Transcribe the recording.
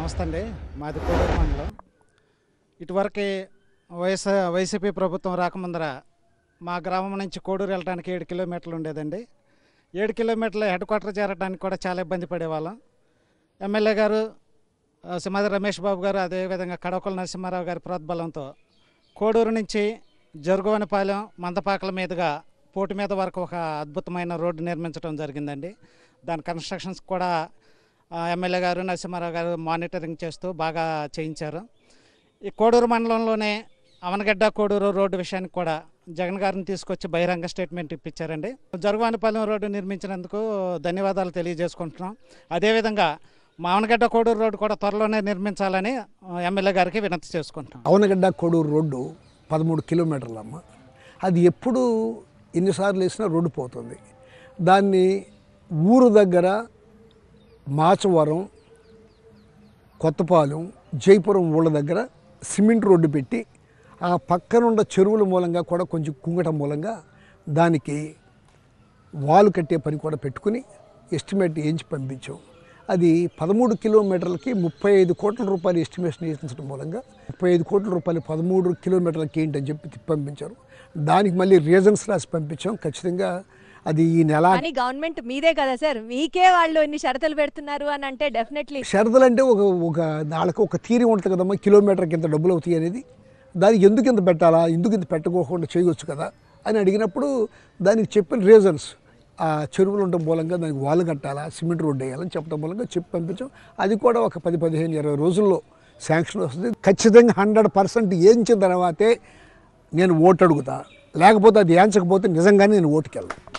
నమస్తే అండి మాది కోడూరు మండలం ఇటువరకు వైఎస్ వైసీపీ ప్రభుత్వం రాకముందర మా గ్రామం నుంచి కోడూరు వెళ్ళడానికి ఏడు కిలోమీటర్లు ఉండేదండి ఏడు కిలోమీటర్ల హెడ్ క్వార్టర్ చేరడానికి కూడా చాలా ఇబ్బంది పడేవాళ్ళం ఎమ్మెల్యే గారు ఆ, సింహాద్రి రమేష్ బాబు గారు అదేవిధంగా కడవకల నరసింహారావు గారి ప్రోద్బలంతో కోడూరు నుంచి జరుగువనిపాలెం మందపాకల మీదుగా పోటు మీద వరకు ఒక అద్భుతమైన రోడ్డు నిర్మించడం జరిగిందండి దాని కన్స్ట్రక్షన్స్ కూడా ఆ, ఎమ్మెల్యే గారు నరసింహారావు గారు మానిటరింగ్ చేస్తూ బాగా చేయించారు ఈ కోడూరు మండలంలోనే అవనగడ్డ కోడూరు రోడ్డు విషయానికి కూడా జగన్ గారిని తీసుకొచ్చి బహిరంగ స్టేట్మెంట్ ఇప్పించారండి జరుగువానిపాలెం రోడ్డు నిర్మించినందుకు ధన్యవాదాలు తెలియజేసుకుంటున్నాం అదేవిధంగా మావనగడ్డ కోడూరు రోడ్డు కూడా త్వరలోనే నిర్మించాలని ఆ, ఎమ్మెల్యే గారికి వినతి చేసుకుంటున్నాం అవనగడ్డ కొడూరు రోడ్డు పదమూడు కిలోమీటర్లు అమ్మ అది ఎప్పుడు ఎన్నిసార్లు వేసినా రోడ్డు పోతుంది దాన్ని ఊరు దగ్గర మాచవరం కొత్తపాలెం జైపురం ఊళ్ళ దగ్గర సిమెంట్ రోడ్డు పెట్టి ఆ పక్కనున్న చెరువుల మూలంగా కూడా కొంచెం కుంగటం మూలంగా దానికి వాలు కట్టే పని కూడా పెట్టుకుని ఎస్టిమేట్ వేయించి పంపించాం అది పదమూడు కిలోమీటర్లకి ముప్పై ఐదు కోట్ల రూపాయలు ఎస్టిమేషన్ వేయించడం మూలంగా ముప్పై ఐదు కోట్ల రూపాయలు పదమూడు కిలోమీటర్లకి ఏంటని చెప్పి తిప్పి పంపించారు దానికి మళ్ళీ రీజన్స్ రాసి పంపించాం ఖచ్చితంగా అది ఈ నెల కానీ గవర్నమెంట్ మీదే కదా సార్ మీకే వాళ్ళు ఇన్ని షరతులు పెడుతున్నారు అని అంటే డెఫినెట్లీ షరతులు అంటే ఒక ఒక వాళ్ళకి ఒక తీరి ఉంటుంది కదమ్మా కిలోమీటర్కి ఇంత డబ్బులు అవుతాయి అనేది దానికి ఎందుకు ఇంత పెట్టాలా ఎందుకు ఇంత పెట్టుకోకుండా చేయవచ్చు కదా అని అడిగినప్పుడు దానికి చెప్పిన రీజన్స్ ఆ చెరువులు ఉండడం మూలంగా దానికి వాళ్ళు కట్టాలా సిమెంట్ రోడ్డు వేయాలని చెప్పడం మూలంగా చెప్పి పంపించాం అది కూడా ఒక పది పదిహేను ఇరవై రోజుల్లో శాంక్షన్ వస్తుంది ఖచ్చితంగా హండ్రెడ్ పర్సెంట్ ఏంచిన తర్వాతే నేను ఓటు అడుగుతా లేకపోతే అది ఏంచకపోతే నిజంగానే నేను ఓటుకెళ్ళను